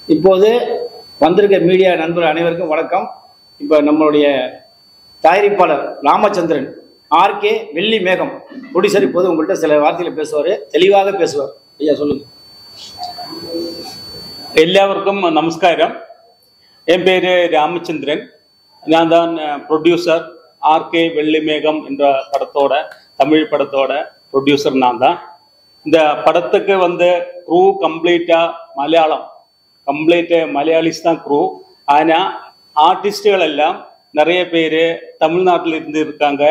இப்போது வந்திருக்க மீடியா நண்பர் அனைவருக்கும் வணக்கம் இப்போ நம்மளுடைய தயாரிப்பாளர் ராமச்சந்திரன் ஆர்கே வெள்ளி மேகம் ப்ரொடியூசர் இப்போது உங்கள்கிட்ட சில வார்த்தைகளை பேசுவார் தெளிவாக பேசுவார் ஐயா சொல்லுங்க എല്ലാവർക്കും നമസ്കാരം എൻ പേര് രാമചന്ദ്രൻ ഞാൻ தான் ப்ரொடியூசர் ஆர்கே வெள்ளிமேகம் என்ற படத்தோட தமிழ் படத்தோட ப்ரொடியூசர் நான் தான் இந்த படத்துக்கு வந்து க்ரூ கம்ப்ளீட்டா மலையாளம் கம்ப்ளீட் மலையாளிஸ் தான் க்ரூ ஆனா ஆர்டிஸ்டுகள் எல்லாம் நிறைய பேர் தமிழ்நாட்டில் இருந்து இருக்காங்க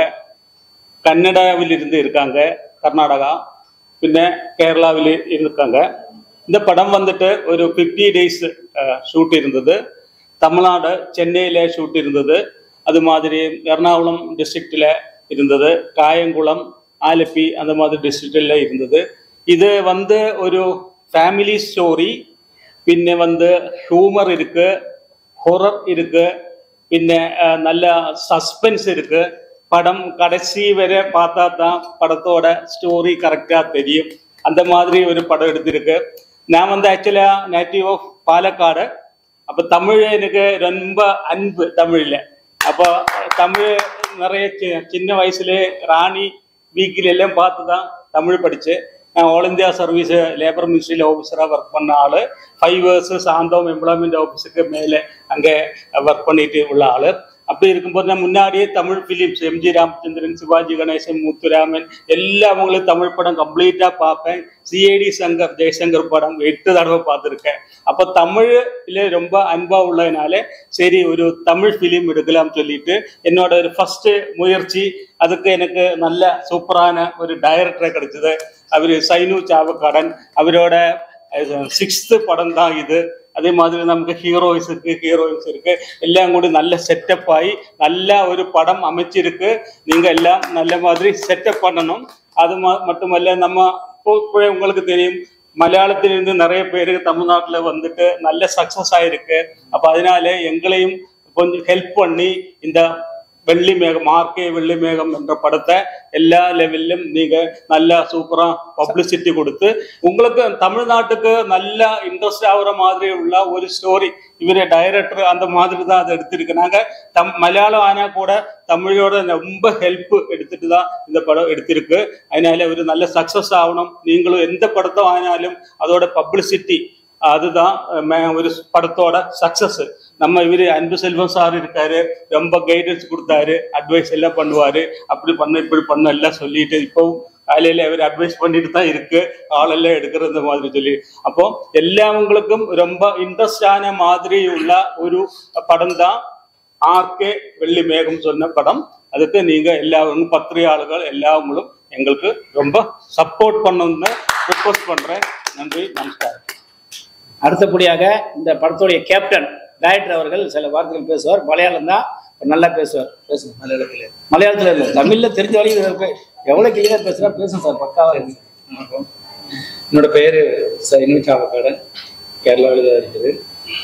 கன்னடாவில் இருந்து இருக்காங்க கர்நாடகா പിന്നെ കേരളാവിൽ இருக்காங்க இந்த படம் வந்துட்டு ஒரு ஃபிஃப்டி டேஸ் ஷூட் இருந்தது தமிழ்நாடு சென்னையில ஷூட் இருந்தது அது மாதிரி எர்ணாகுளம் டிஸ்ட்ரிக்டில் இருந்தது காயங்குளம் ஆலப்பி அந்த மாதிரி டிஸ்ட்ரிக்டில் இருந்தது இது வந்து ஒரு ஃபேமிலி ஸ்டோரி പിന്നെ வந்து ஹியூமர் இருக்கு ஹொரர் இருக்கு പിന്നെ ആ, நல்ல சஸ்பென்ஸ் இருக்கு படம் கடைசி வரை பார்த்தா தான் படத்தோட ஸ்டோரி கரெக்டா தெரியும் அந்த மாதிரி ஒரு படம் எடுத்திருக்கு நான் வந்து ஆக்சுவலா நேட்டிவ் ஆஃப் பாலக்காடு அப்ப தமிழ் எனக்கு ரொம்ப அன்பு தமிழ்ல அப்போ தமிழ் நிறைய சி- சின்ன வயசுல ராணி வீக்கில் எல்லாம் பார்த்து தான் தமிழ் படிச்சு நான் ஆல் இந்தியா சர்வீஸ் லேபர் மினிஸ்ட்ரியில் ஆஃபீஸராக ஒர்க் பண்ண ஆள் ஃபைவ் இயர்ஸ் சாந்தோம் எம்ப்ளாய்மெண்ட் ஆஃபீஸுக்கு மேலே அங்கே ஒர்க் பண்ணிட்டு உள்ள ஆள் அப்படி இருக்கும்போது நான் முன்னாடியே தமிழ் ஃபிலிம்ஸ் எம்ஜி ராமச்சந்திரன் சிவாஜி கணேசன் முத்துராமன் எல்லா அவங்களும் தமிழ் படம் கம்ப்ளீட்டாக பார்ப்பேன் சிஐடி சங்கர் ஜெய்சங்கர் படம் எட்டு தடவை பார்த்துருக்கேன் அப்போ தமிழ்ல ரொம்ப அன்பா உள்ளதுனால சரி ஒரு தமிழ் ஃபிலிம் எடுக்கலாம் சொல்லிட்டு என்னோட ஒரு ஃபர்ஸ்ட் முயற்சி அதுக்கு எனக்கு நல்ல சூப்பரான ஒரு டைரக்டரை கிடைச்சது அவரு சைனு சாவக்காடன் அவரோட சிக்ஸ்த் படம் தான் இது அதே மாதிரி നമുക്ക് ஹீரோயின்ஸ் இருக்கு ஹீரோயின்ஸ் இருக்கு எல்லாம் കൂടി நல்ல செட்டப் ஆகி நல்ல ஒரு படம் அமைச்சிருக்கு நீங்க எல்லாம் நல்ல மாதிரி செட்டப் பண்ணணும் அது ம- மட்டுமல்ல நம்ம இப்போ இப்போ உங்களுக்கு தெரியும் மலையாளத்திலிருந்து நிறைய பேரு தமிழ்நாட்டுல வந்துட்டு நல்ல சக்சஸ் ஆயிருக்கு அப்ப அதனால எங்களையும் கொஞ்சம் ஹெல்ப் பண்ணி இந்த வெள்ளி மேகம் ஆர்கே வெள்ளி மேகம் என்ற படத்தை எல்லா லெவலிலும் நீங்க நல்லா சூப்பரா பப்ளிசிட்டி கொடுத்து உங்களுக்கு தமிழ்நாட்டுக்கு நல்ல இன்ட்ரெஸ்ட் ஆகுற மாதிரி உள்ள ஒரு ஸ்டோரி இவரு டைரக்டர் அந்த மாதிரி தான் அதை எடுத்திருக்கிறாங்க தம் மலையாளம் ஆனா கூட தமிழோட ரொம்ப ஹெல்ப் எடுத்துட்டு தான் இந்த படம் எடுத்திருக்கு அதனால ஒரு நல்ல சக்சஸ் ஆகணும் நீங்களும் எந்த படத்தம் ஆனாலும் அதோட பப்ளிசிட்டி அதுதான் ம- ஒரு படத்தோட சக்சஸ் நம்ம இவரு அன்பு செல்வம் சார் இருக்காரு ரொம்ப கைடன்ஸ் கொடுத்தாரு அட்வைஸ் எல்லாம் பண்ணுவாரு அப்படி பண்ண இப்படி பண்ண எல்லாம் சொல்லிட்டு இப்போவும் காலையில அவர் அட்வைஸ் பண்ணிட்டு தான் இருக்கு ஆளெல்லாம் எடுக்கிறது மாதிரி சொல்லி அப்போ எல்லாவங்களுக்கும் ரொம்ப இன்ட்ரெஸ்டான மாதிரி உள்ள ஒரு படம் தான் ஆர்கே வெள்ளி மேகம் சொன்ன படம் அதுக்கு நீங்க எல்லாரும் பத்திரிகையாளர்கள் எல்லாவங்களும் எங்களுக்கு ரொம்ப சப்போர்ட் பண்ணணும்னு ரிக்வஸ்ட் பண்றேன் நன்றி நமஸ்காரம் அடுத்தபடியாக இந்த படத்துடைய கேப்டன் டைரக்டர் அவர்கள் சில வார்த்தைகள் பேசுவார் மலையாளம் தான் நல்லா பேசுவார் பேசுங்க மலையாளத்தில் மலையாளத்தில் இல்லை தமிழில் தெரிஞ்ச வரைக்கும் இருக்கு எவ்வளோ கிளியராக பேசுகிறா பேசுங்க சார் பக்காவாக இருக்கு வணக்கம் என்னோட பேர் சைனு சாவக்காடன் கேரளாவில் தான் இருக்குது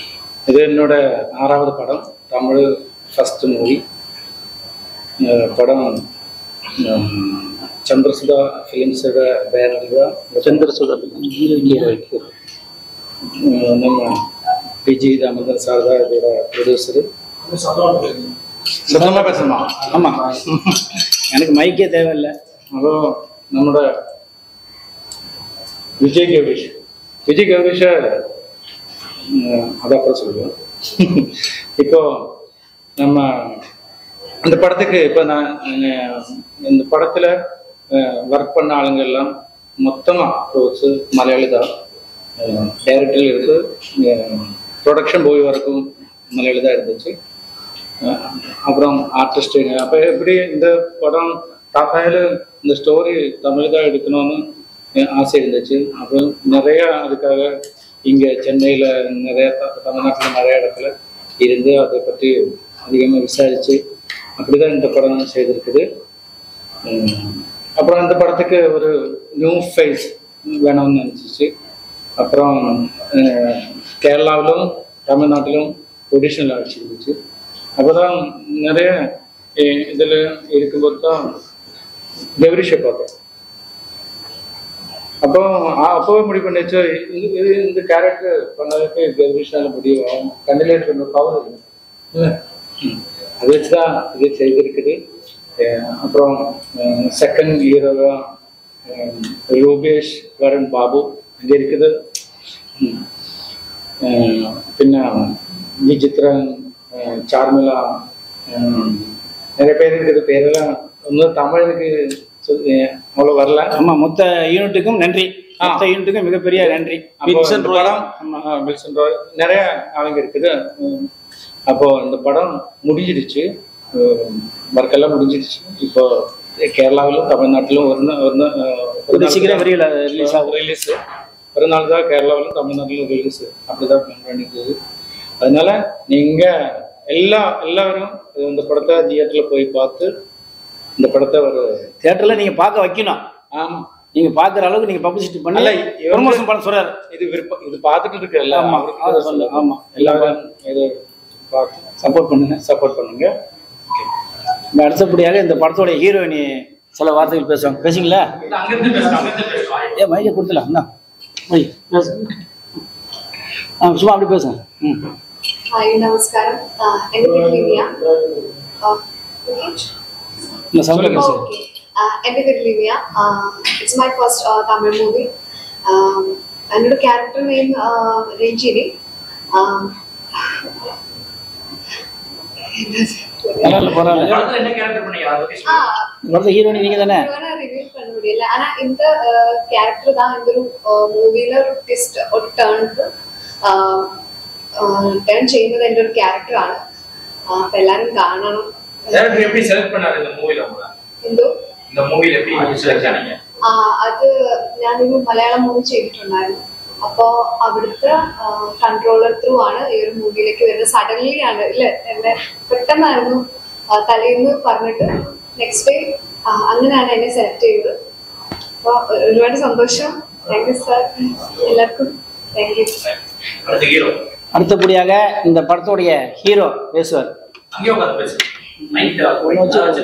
இது என்னோட ஆறாவது படம் தமிழ் ஃபர்ஸ்ட் மூவி படம் உம், சந்திரசுதா ஃபிலிம்ஸோட பேனரில் தான் சந்திரசூதா உம், நம்ம பிஜி ராமந்தர் சார் தான் இதோட ப்ரொடியூசரு சத்தமாக பேசணுமா ஆமாம் எனக்கு மைக்கே தேவையில்லை അപ്പോൾ നമ്മുടെ விஜய் கவிஷ் விஜய் கவிஷ அதான் சொல்லுவோம் இப்போ நம்ம இந்த படத்துக்கு இப்போ நான் அஹ், இந்த படத்தில் ஒர்க் பண்ண ஆளுங்க எல்லாம் மொத்தமாக ரோஸ் மலையாளி தான் டைரக்டரில் இருந்து ப்ரொடக்ஷன் போய் வரைக்கும் மலையாளி தான் இருந்துச்சு அஹ் அப்புறம் ஆர்டிஸ்ட்டுங்க அப்போ எப்படி இந்த படம் பார்த்தாலும் இந்த ஸ்டோரி தமிழ் தான் எடுக்கணும்னு எ- ஆசை இருந்துச்சு அப்புறம் நிறைய அதுக்காக இங்கே சென்னையில் நிறைய த- தமிழ்நாட்டில் நிறைய இடத்துல இருந்து அதை பற்றி அதிகமாக விசாரித்து அப்படி தான் இந்த படம் செய்திருக்குது உம், அப்புறம் இந்த படத்துக்கு ஒரு நியூ ஃபேஸ் வேணும்னு நினச்சிச்சு அப்புறம் அஹ், கேரளாவிலும் தமிழ்நாட்டிலும் ஒடிஷனில் அடிச்சிருந்துச்சு அப்போதான் நிறைய இ- இதுல இருக்கும்போது தான் கௌரிஷை பார்த்தேன் அப்போ ஆ- அப்பவே முடிவு பண்ணிச்சு இது இது இந்த கேரக்டர் பண்ணதுக்கு கௌரிஷால முடியும் கண்ணிலே இருக்கிற பவர் இருக்கு இல்ல? ம். அதை வச்சு தான் இது செய்திருக்குது அஹ் அப்புறம் செகண்ட் ஹீரோவா ரூபேஷ் வருண் பாபு இங்கே இருக்குது ம். அஹ் பின்ன விசித்ரன் அஹ் சார்மிளா அஹ் நிறைய பேர் இருக்குது பேரெல்லாம் ஒன்றும் தமிழுக்கு சொல்லி அவ்வளோ வரல ஆமா மொத்த யூனிட்டுக்கும் நன்றி ஆ. மொத்த யூனிட்டுக்கும் மிகப்பெரிய நன்றி அப்போ வில்சன் இந்த ராய். படம் ஆ, வில்சன் ராய் நிறைய ஆளுங்க இருக்குது உம், அப்போ இந்த படம் முடிஞ்சிடுச்சு ஒர்க்கெல்லாம் முடிஞ்சிடுச்சு இப்போ கேரளாவிலும் தமிழ்நாட்டிலும் ஒரு நா- ஒரு நா- ஒரு கூடிய சீக்கிரம் விரைவில் release ஆகும். ரிலீஸ் ஒரு நாள் தான் கேரளாவிலும் தமிழ்நாட்டிலும் ரிலீஸ் அப்படிதான் பிளான் பண்ணிருக்குது அதனால நீங்க எல்லா எல்லாரும் இந்த படத்தை தியேட்டர்ல போய் பார்த்து இந்த படத்தை ஒரு தியேட்டர்ல நீங்க பார்க்க வைக்கணும் ஆமா நீங்க பாக்குற அளவுக்கு நீங்க பப்ளிசிட்டி பண்ணி அல்ல, இவங்க- ப்ரொமோஷன் பண்ண சொல்றாரு இது விருப்பம் இது பார்த்துட்டு இருக்கு எல்லாம் ஆமா, அவருக்கு அதை தான் சொல்லு, சொல்லுங்க. ஆமா. எல்லாரும் இது பார்த்து சப்போர்ட் பண்ணுங்க சப்போர்ட் பண்ணுங்க இந்த அடுத்தபடியாக இந்த படத்தோட ஹீரோயினி சில வார்த்தைகள் பேசுவாங்க பேசுங்களா ஏ மைக்கை கொடுத்துலாம் என்ன மை பேசு ஆ சும்மா அப்படி பேசுங்க ம் ഹായ് നമസ്കാരം ആഹ് എൻ്റെ പേര് ലിനിയ இந்த சவுண்டில் பேசுங்க ഓക്കെ എൻ്റെ പേര് Linia it's my first Tamil movie എന്നോട് ക്യാരക്ടർ നെയിം രഞ്ജിനി ആഹ് பரவாயில்ல பரவாயில்ல ஆ படத்தை ஹீரோயினி நீங்க தானே ரிவீல் பண்ண முடியல ஆனா இந்த கேரக்டர் தான் இந்த ஒரு മൂവിയിലെ ഒരു ട്വിസ്റ്റ് ഒരു ടേൺക്ക് ടേൺ ചെയ്യുന്നത് എൻ്റെ ഒരു ക്യാരക്ടറാണ് അപ്പൊ എല്ലാരും കാണണം டேரக்டர் எப்படி செலக்ட் பண்ணாரு இந்த மூவில உங்களை എന്തോ இந்த மூவில எப்படி செலக்ட் ஆனீங்க ആ, അത് ഞാനൊരു മലയാളം മൂവി ചെയ്തിട്ടുണ്ടായിരുന്നു അപ്പോ അവിടുത്തെ കൺട്രോളർ ത്രൂ ആണ് ഈ ഒരു മൂവിയിലേക്ക് വരുന്നത് സഡൻലി ആണ് ഇല്ലേ എന്നെ പെട്ടെന്നായിരുന്നു ആ, തലേന്ന് പറഞ്ഞിട്ട് നെക്സ്റ്റ് ഡേ അങ്ങനെയാണ് എന്നെ സെലക്ട് ചെയ്തത് അപ്പോൾ ഒരുപാട് സന്തോഷം താങ്ക് യു സാർ എല്ലാവർക്കും താങ്ക് യു அடுத்த ஹீரோ அடுத்தபடியாக இந்த படத்தோடைய ஹீரோ பேசுவார் அங்கேயே உட்காந்து பேசு நைட் ஒண்ணு வச்சு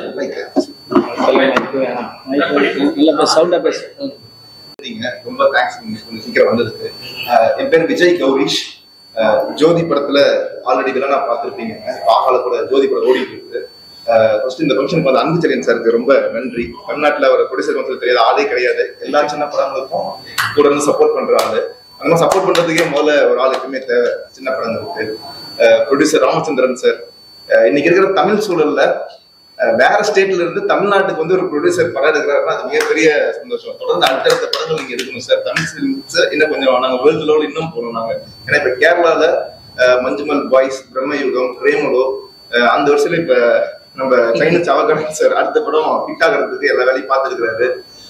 நல்ல பேசு சவுண்டா பேசு இருந்தீங்க ரொம்ப தேங்க்ஸ் கொஞ்சம் சீக்கிரம் வந்ததுக்கு ஆஹ் என் பேர் விஜய் கௌரிஷ் ஆஹ் ஜோதி படத்துல ஆல்ரெடி வில்லனா பார்த்துருப்பீங்க பாகால கூட ஜோதி படம் ஓடிட்டு இருக்குது ஃபர்ஸ்ட் இந்த ஃபங்க்ஷனுக்கு வந்து அன்பு செலியன் சாருக்கு ரொம்ப நன்றி தமிழ்நாட்டுல ஒரு ப்ரொடியூசர் கவுன்சில் தெரியாத ஆளே கிடையாது எல்லா சின்ன படங்களுக்கும் கூட இருந்து சப்போர்ட் பண்ற ஆளு அந்த மாதிரி சப்போர்ட் பண்றதுக்கே முதல்ல ஒரு ஆள் எப்பவுமே தேவை சின்ன படங்களுக்கு ப்ரொடியூசர் ராமச்சந்திரன் சார் இன்னைக்கு இருக்கிற தமிழ் சூழல்ல அஹ் வேற ஸ்டேட்ல இருந்து தமிழ்நாட்டுக்கு வந்து ஒரு ப்ரொடியூசர் படம் எடுக்கிறாருன்னா அது மிகப்பெரிய சந்தோஷம் தொடர்ந்து அடுத்தடுத்த படங்கள் நீங்க எடுக்கணும் சார் தமிழ் ஃபிலிம்ஸ் இன்னும் கொஞ்சம் நாங்க வேர்ல்டு லெவல் இன்னும் போகணும் நாங்க ஏன்னா இப்ப கேரளால அஹ் மஞ்சுமல் பாய்ஸ் பிரம்மயுகம் பிரேமலோ அஹ் அந்த வருஷத்துல இப்ப நம்ம சைன சவகரன் சார் அடுத்த படம் ஹிட் ஆகிறதுக்கு எல்லா வேலையும் பார்த்துருக்கிறாரு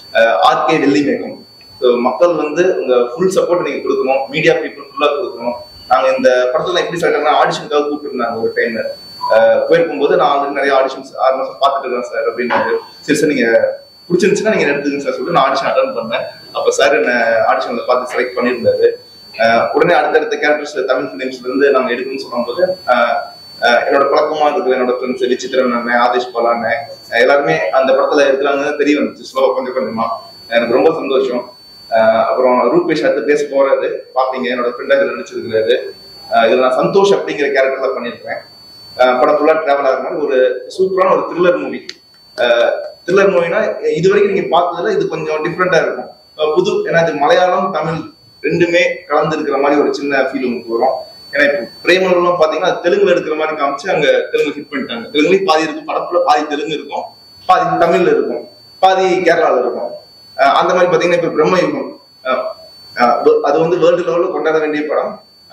ஆர்கே வெள்ளி மேகம் ஸோ மக்கள் வந்து உங்க ஃபுல் சப்போர்ட் நீங்க கொடுக்கணும் மீடியா பீப்புள் ஃபுல்லா கொடுக்கணும் நாங்க இந்த படத்துல எப்படி சொல்லிட்டோம்னா ஆடிஷனுக்காக கூப்பிட்டுருந்தாங்க ஒரு டைம்ல போயிருக்கும்போது நான் ஆல்ரெடி நிறைய ஆடிஷன்ஸ் ஆறு மாசம் பார்த்துட்டு இருக்கேன் சார் அப்படின்னாரு சரி சார் நீங்க பிடிச்சிருந்துச்சுன்னா நீங்க எடுத்துங்க சார் சொல்லிட்டு நான் ஆடிஷன் அட்டன் பண்ணேன் அப்ப சார் என்ன ஆடிஷன்ல பார்த்து செலக்ட் பண்ணியிருந்தாரு அஹ் உடனே அடுத்தடுத்த கேரக்டர்ஸ் தமிழ் ஃபிலிம்ஸ்ல இருந்து நாங்க எடுக்கணும்னு சொல்லும்போது அஹ் அஹ் என்னோட பழக்கமா இருக்கிற என்னோட ஃப்ரெண்ட்ஸ் விசித்திரன் அண்ணன் ஆதேஷ் பாலா அண்ணன் அஹ் எல்லாருமே அந்த படத்துல இருக்கிறாங்கன்னு தெரிய வந்துச்சு ஸ்லோவா கொஞ்சம் கொஞ்சமா எனக்கு ரொம்ப சந்தோஷம் அஹ் அப்புறம் ரூபேஷ் அடுத்து பேச போறாரு பாப்பீங்க என்னோட ஃப்ரெண்டா இதுல நடிச்சிருக்கிறாரு அஹ் இதுல நான் சந்தோஷ் அப்படிங்கிற கேரக்டர்ல பண்ணியிருக்கேன் அஹ் படம் ஃபுல்லா டிராவல் ஆகிற மாதிரி ஒரு சூப்பரான ஒரு த்ரில்லர் மூவி த்ரில்லர் மூவினா இது வரைக்கும் நீங்க பார்த்ததுல இது கொஞ்சம் டிஃப்ரெண்டா இருக்கும் அஹ் புது ஏன்னா இது மலையாளம் தமிழ் ரெண்டுமே கலந்து இருக்கிற மாதிரி ஒரு சின்ன ஃபீல் உங்களுக்கு வரும் ஏன்னா இப்போ பிரேமலாம் பாத்தீங்கன்னா அது தெலுங்குல எடுக்கிற மாதிரி காமிச்சு அங்க தெலுங்கு ஹிட் பண்ணிட்டாங்க தெலுங்குலயும் பாதி இருக்கும் படத்துல பாதி தெலுங்கு இருக்கும் பாதி தமிழ்ல இருக்கும் பாதி கேரளால இருக்கும் அஹ் அந்த மாதிரி பாத்தீங்கன்னா இப்ப பிரம்மயுகம் அஹ் அஹ் அது வந்து வேர்ல்டு லெவல்ல கொண்டாட வேண்டிய படம்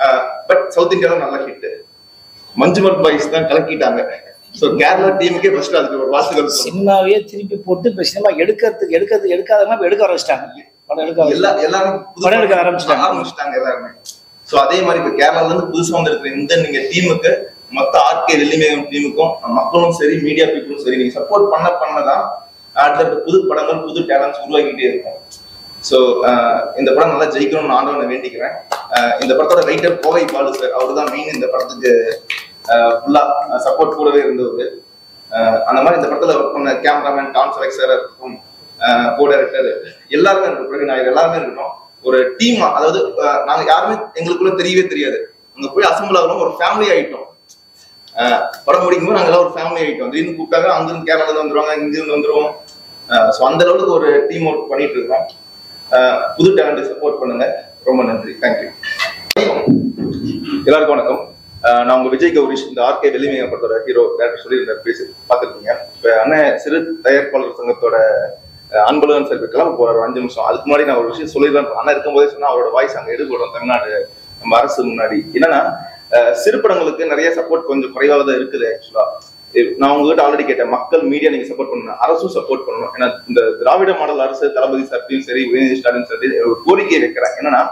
பட் சவுத் இந்தியாவில் நல்ல ஹிட் மஞ்சுமல் பாய்ஸ் தான் கலக்கிட்டாங்க சோ கேரளா டீமுக்கே ஃபர்ஸ்ட் அதுக்கு ஒரு வாழ்த்துக்கள் சொல்லணும். சினிமாவையே திருப்பி போட்டு இப்ப சினிமா எடுக்கிறதுக்கு எடுக்கிறதுக்கு எடுக்காதமா இப்ப எடுக்க ஆரம்பிச்சிட்டாங்க படம் எடுக்க எல்லா ஆரம்பிச்சிட்டாங்க எல்லாரும் புது படம் எடுக்க ஆரம்பிச்சிட்டாங்க. ஆரம்பிச்சிட்டாங்க எல்லாருமே சோ அதே மாதிரி இப்ப கேரளால இருந்து புதுசா வந்திருக்கிற இந்த நீங்க டீமுக்கு மொத்த ஆர்கே வெள்ளிமேகம் டீமுக்கும் மக்களும் சரி மீடியா பீப்புளும் சரி நீங்க சப்போர்ட் பண்ண பண்ணதான் அடுத்தடுத்த புது படங்கள் புது டேலண்ட்ஸ் உருவாக்கிட்டே இருக்கும் ஸோ இந்த படம் நல்லா ஜெயிக்கணும்னு ஆண்டவனை வேண்டிக்கிறேன் அஹ் இந்த படத்தோட ரைட்டர் கோவை பாலு சார் அவர் தான் மெயின் இந்த படத்துக்கு ஃபுல்லா சப்போர்ட் கூடவே இருந்தவர் அஹ் அந்த மாதிரி இந்த படத்துல ஒர்க் பண்ண கேமராமேன் டான் செலக்ட் சார் இருக்கட்டும் கோ டைரக்டர் எல்லாருமே இருக்கட்டும் பிறகு நாயகர் எல்லாருமே இருக்கட்டும் ஒரு டீமா அதாவது அஹ், நாங்க யாருமே எங்களுக்குள்ள தெரியவே தெரியாது அங்க போய் அசம்பிள் ஆகணும் ஒரு ஃபேமிலி ஆயிட்டோம் அஹ், படம் முடிக்கும்போது நாங்க எல்லாம் ஒரு ஃபேமிலி ஆயிட்டோம் திடீர்னு கூப்பிட்டாங்க அங்கிருந்து கேரளால இருந்து வந்துருவாங்க இங்கிருந்து வந்துருவோம் ஸோ அந்த அளவுக்கு ஒரு டீம் ஒர்க் பண்ணிட்டு இருக்கோம் அஹ், புது டேலண்ட் சப்போர்ட் பண்ணுங்க ரொம்ப நன்றி தேங்க்யூ எல்லாருக்கும் வணக்கம் அஹ் நான் உங்க விஜய் கௌரிஷ் இந்த ஆர்கே வெளிமைய படத்தோட ஹீரோ டேரக்டர் சொல்லியிருந்தார் பேசி பார்த்துருக்கீங்க இப்போ அண்ணன் சிறு தயாரிப்பாளர் சங்கத்தோட அஹ், அன்பழகன் சார் இருக்கலாம் போற ஒரு அஞ்சு நிமிஷம் அதுக்கு முன்னாடி நான் ஒரு விஷயம் சொல்லிதான் அண்ணன் இருக்கும்போதே சொன்னா அவரோட வாய்ஸ் அங்க எடுபடும் தமிழ்நாடு நம்ம அரசு முன்னாடி என்னன்னா அஹ், சிறு படங்களுக்கு நிறைய சப்போர்ட் கொஞ்சம் குறைவாக தான் இருக்குது ஆக்சுவலா நான் உங்ககிட்ட ஆல்ரெடி கேட்டேன் மக்கள் மீடியா நீங்க சப்போர்ட் பண்ணணும் அரசும் சப்போர்ட் பண்ணணும் ஏன்னா இந்த திராவிட மாடல் அரசு தளபதி சார்ட்டையும் சரி உதயநிதி ஸ்டாலின் சரி ஒரு கோரிக்கையை வைக்கிறேன் என்னன்னா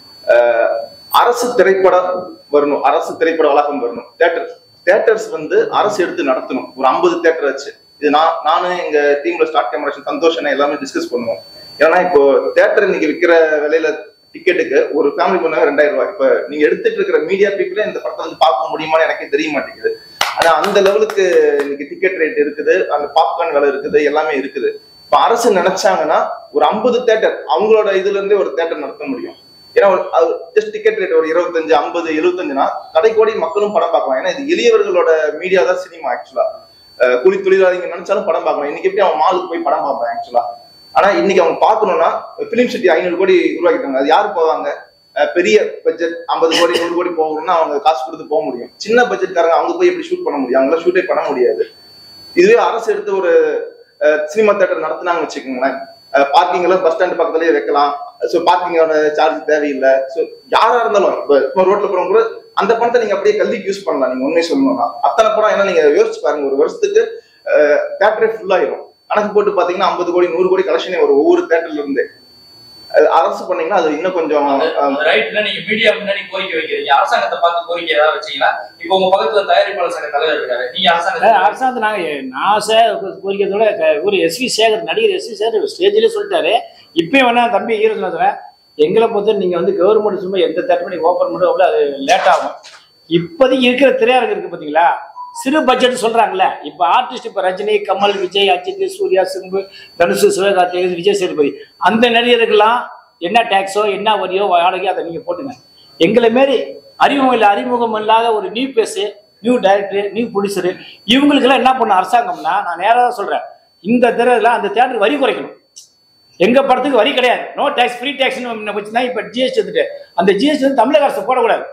அஹ், அரசு திரைப்படம் வரணும் அரசு திரைப்பட வளாகம் வரணும் தேட்டர் தேட்டர்ஸ் வந்து அரசு எடுத்து நடத்தணும் ஒரு ஐம்பது தேட்டர் வச்சு இது நான் நானும் எங்க டீம்ல ஸ்டார்ட் கேமரேஷன் சந்தோஷ் அண்ணா எல்லாமே டிஸ்கஸ் பண்ணுவோம் ஏன்னா இப்போ தேட்டர் இன்னைக்கு விற்கிற விலையில டிக்கெட்டுக்கு ஒரு ஃபேமிலி பண்ணாங்க ரெண்டாயிரம் ரூபாய் இப்ப நீங்க எடுத்துட்டு இருக்கிற மீடியா பீப்புளே இந்த படத்தை வந்து பார்க்க முடியுமான்னு எனக்கே தெரிய மாட்டேங்குது ஆனா அந்த லெவலுக்கு இன்னைக்கு டிக்கெட் ரேட் இருக்குது அந்த பாப்கார்ன் விலை இருக்குது எல்லாமே இருக்குது இப்ப அரசு நினைச்சாங்கன்னா ஒரு ஐம்பது தேட்டர் அவங்களோட இதுல இருந்தே ஒரு தேட்டர் நடத்த முடியும் ஏன்னா ஜஸ்ட் டிக்கெட் ரேட் ஒரு இருபத்தஞ்சு ஐம்பது எழுபத்தஞ்சுனா கடைக்கோடி மக்களும் படம் பார்க்கலாம் ஏன்னா இது எளியவர்களோட மீடியா தான் சினிமா ஆக்சுவலா கூலி தொழிலாளிங்க நினைச்சாலும் படம் பார்க்கலாம் இன்னைக்கு எப்படி அவன் மாலுக்கு போய் படம் பார்ப்பான் ஆக்சுவலா ஆனா இன்னைக்கு அவங்க பார்க்கணும்னா பிலிம் சிட்டி ஐநூறு கோடி உருவாக்கிட்டாங்க அது யாரு போவாங்க அஹ் பெரிய பட்ஜெட் ஐம்பது கோடி நூறு கோடி போகணும்னா அவங்க காசு கொடுத்து போக முடியும் சின்ன பட்ஜெட்காரங்க அவங்க போய் எப்படி ஷூட் பண்ண முடியும் அவங்களால ஷூட்டே பண்ண முடியாது இதுவே அரசு எடுத்து ஒரு சினிமா தேட்டர் நடத்துனாங்கன்னு வச்சுக்கோங்களேன் பார்க்கிங் எல்லாம் பஸ் ஸ்டாண்ட் பக்கத்துலயே வைக்கலாம் ஸோ பார்க்கிங்கோட சார்ஜ் தேவையில்லை ஸோ யாரா இருந்தாலும் இப்போ இப்போ ரோட்ல போறவங்க கூட அந்த பணத்தை நீங்க அப்படியே கல்விக்கு யூஸ் பண்ணலாம் நீங்க உண்மை சொல்லணும்னா அத்தனை படம் ஏன்னா நீங்க யோசிச்சு பாருங்க ஒரு வருஷத்துக்கு தேட்டரே ஃபுல் ஆயிரும் கணக்கு போட்டு பாத்தீங்கன்னா ஐம்பது கோடி நூறு கோடி கலெக்ஷனே வரும் ஒவ்வொரு தேட்டர்ல இருந்து அது அரசு பண்ணீங்கன்னா அது இன்னும் கொஞ்சம் அஹ், ரைட்ல நீங்க மீடியா முன்னாடி கோரிக்கை வைக்கிறீங்க அரசாங்கத்தை பார்த்து கோரிக்கை ஏதாவது வச்சீங்களா இப்போ உங்க பக்கத்துல தயாரிப்பாளர் சங்க தலைவர் இருக்காரு நீங்க அரசாங்கத்தை அரசாங்கத்தை நாங்கள் நான் சே கோரிக்கையதோட ஒரு எஸ்வி சேகர் நடிகர் எஸ்வி சேகர் ஸ்டேஜ்லேயே சொல்லிட்டாரு இப்பயும் வேணா தம்பி ஹீரோ சொல்லுறேன் எங்களை பொறுத்த நீங்க வந்து கவர்மெண்ட் சும்மா எந்த தேட்டர் நீங்க ஓப்பன் பண்ணுறோம் அது லேட் ஆகும் இப்போதைக்கு இருக்கிற திரையரங்கு இருக்கு பார்த்தீங்களா சிறு பட்ஜெட் சொல்றாங்கல்ல இப்போ ஆர்டிஸ்ட் இப்போ ரஜினி கமல் விஜய் அஜித் சூர்யா சிம்பு தனுஷ் சிவகார்த்திகேயன் விஜய் சேதுபதி அந்த நடிகருக்கெல்லாம் என்ன டேக்ஸோ என்ன வரியோ வாடகையோ அதை நீங்க போட்டுங்க எங்களை மாரி அறிமுகம் இல்லை அறிமுகம் இல்லாத ஒரு new face new director new producer இவங்களுக்கெல்லாம் என்ன பண்ண அரசாங்கம்னா நான் நேராக தான் சொல்றேன் இந்த திரையில அந்த தேட்டருக்கு வரி குறைக்கணும் எங்க படத்துக்கு வரி கிடையாது நோ டேக்ஸ் ஃப்ரீ டேக்ஸ்னு வச்சுன்னா இப்போ ஜிஎஸ்டி வந்துட்டு அந்த ஜிஎஸ்டி வந்து தமிழக அரசு போடக்கூடாது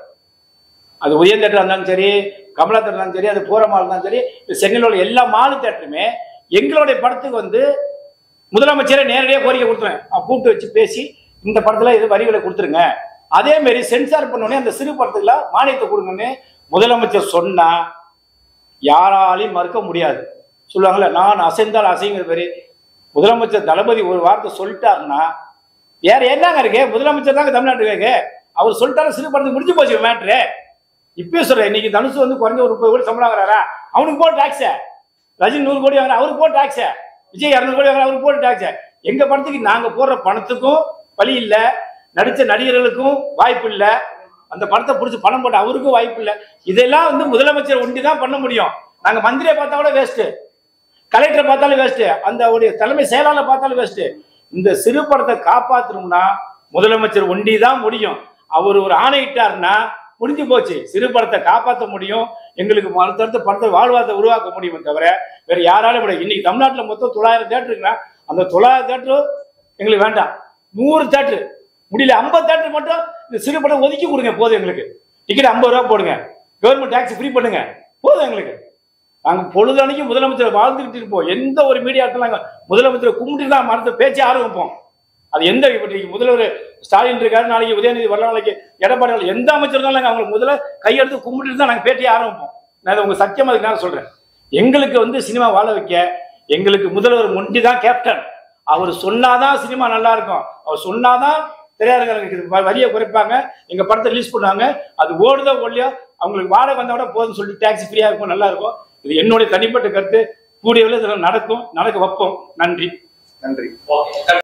அது உயர் தேட்டர் இருந்தாலும் சரி கமலா தேட்டர் இருந்தாலும் சரி அது பூரமா இருந்தாலும் சரி இந்த சென்னையில் உள்ள எல்லா மாலு தேட்டருமே எங்களுடைய படத்துக்கு வந்து முதலமைச்சரே நேரடியாக கோரிக்கை கொடுத்துருவேன் கூப்பிட்டு வச்சு பேசி இந்த படத்துல இது வரிகளை கொடுத்துருங்க அதே மாதிரி சென்சார் பண்ணோடனே அந்த சிறு படத்துக்குலாம் மானியத்தை கொடுங்கன்னு முதலமைச்சர் சொன்னா யாராலையும் மறுக்க முடியாது சொல்லுவாங்கல்ல நான் அசைந்தால் அசைங்கிற பேரு முதலமைச்சர் தளபதி ஒரு வார்த்தை சொல்லிட்டாருன்னா வேற என்னங்க இருக்கு முதலமைச்சர் தாங்க தமிழ்நாட்டுக்கு இருக்கு அவர் சொல்லிட்டாரு சிறு படத்துக்கு முடிஞ்சு போச்சு மேட்ரு இப்பயே சொல்றேன் இன்னைக்கு தனுஷ் வந்து குறைஞ்ச ஒரு முப்பது கோடி சம்பளம் வாங்குறாரா அவனுக்கு போட்டு டாக்ஸ் ரஜினி நூறு கோடி வாங்குறா அவருக்கு போட்டு டாக்ஸ் விஜய் இரநூறு கோடி வாங்குறா அவருக்கு போட்டு டாக்ஸ் எங்க படத்துக்கு நாங்க போடுற பணத்துக்கும் வழி இல்ல நடிச்ச நடிகர்களுக்கும் வாய்ப்பு இல்ல அந்த படத்தை பிடிச்சி பணம் போட்ட அவருக்கும் வாய்ப்பு இல்ல இதெல்லாம் வந்து முதலமைச்சர் ஒண்டி தான் பண்ண முடியும் நாங்க மந்திரியை பார்த்தா கூட வேஸ்ட் கலெக்டரை பார்த்தாலும் வேஸ்ட் அந்த உடைய தலைமை செயலாளர் பார்த்தாலும் வேஸ்ட் இந்த சிறு படத்தை காப்பாற்றணும்னா முதலமைச்சர் ஒண்டி தான் முடியும் அவர் ஒரு ஆணையிட்டாருன்னா முடிஞ்சு போச்சு சிறு படத்தை காப்பாற்ற முடியும் எங்களுக்கு அடுத்தடுத்த படத்தை வாழ்வாதாரத்தை உருவாக்க முடியுமே தவிர வேற யாராலும் முடியாது இன்னைக்கு தமிழ்நாட்டில் மொத்தம் தொள்ளாயிரம் தேட்டர் இருக்குன்னா அந்த தொள்ளாயிரம் தேட்டரும் எங்களுக்கு வேண்டாம் நூறு தேட்டர் முடியல ஐம்பது தேட்டர் மட்டும் இந்த சிறு படம் ஒதுக்கி கொடுங்க போதும் எங்களுக்கு டிக்கெட் ஐம்பது ரூபா போடுங்க கவர்மெண்ட் டேக்ஸ் ஃப்ரீ பண்ணுங்க போதும் எங்களுக்கு நாங்க பொழுதனைக்கும் முதலமைச்சரை வாழ்ந்துகிட்டு இருப்போம் எந்த ஒரு மீடியாத்தில் நாங்கள் முதலமைச்சரை கும்பிட்டு தான் மரத்தை பேச்சே ஆரம்பிப்போம் அது எந்த இப்ப இன்னைக்கு முதல்வர் ஸ்டாலின் இருக்காரு நாளைக்கு உதயநிதி வரலாம் நாளைக்கு எடப்பாடி வரலாம். எந்த அமைச்சர் இருந்தாலும் நாங்கள் அவங்களுக்கு முதல்ல கையெடுத்து கும்பிட்டு தான் நாங்கள் பேட்டியே ஆரம்பிப்போம் நான் இதை உங்க சத்தியமா அதுக்கு நான் சொல்றேன் எங்களுக்கு வந்து சினிமா வாழ வைக்க எங்களுக்கு முதல்வர் முண்டி தான் கேப்டன் அவர் சொன்னாதான் சினிமா நல்லா இருக்கும் அவர் சொன்னாதான் திரையரங்களுக்கு வரியை குறைப்பாங்க எங்க படத்தை ரிலீஸ் பண்ணுவாங்க அது ஓடுதோ ஓடலையோ அவங்களுக்கு வாடகை வந்தா கூட போதும்னு சொல்லிட்டு டாக்ஸி ஃப்ரீயா இருக்கும் நல்லா இருக்கும் இது என்னுடைய தனிப்பட்ட கருத்து கூடிய விரைவில் இதெல்லாம் நடக்கும் நடக்க வைப்போம் நன்றி நன்றி ஓகே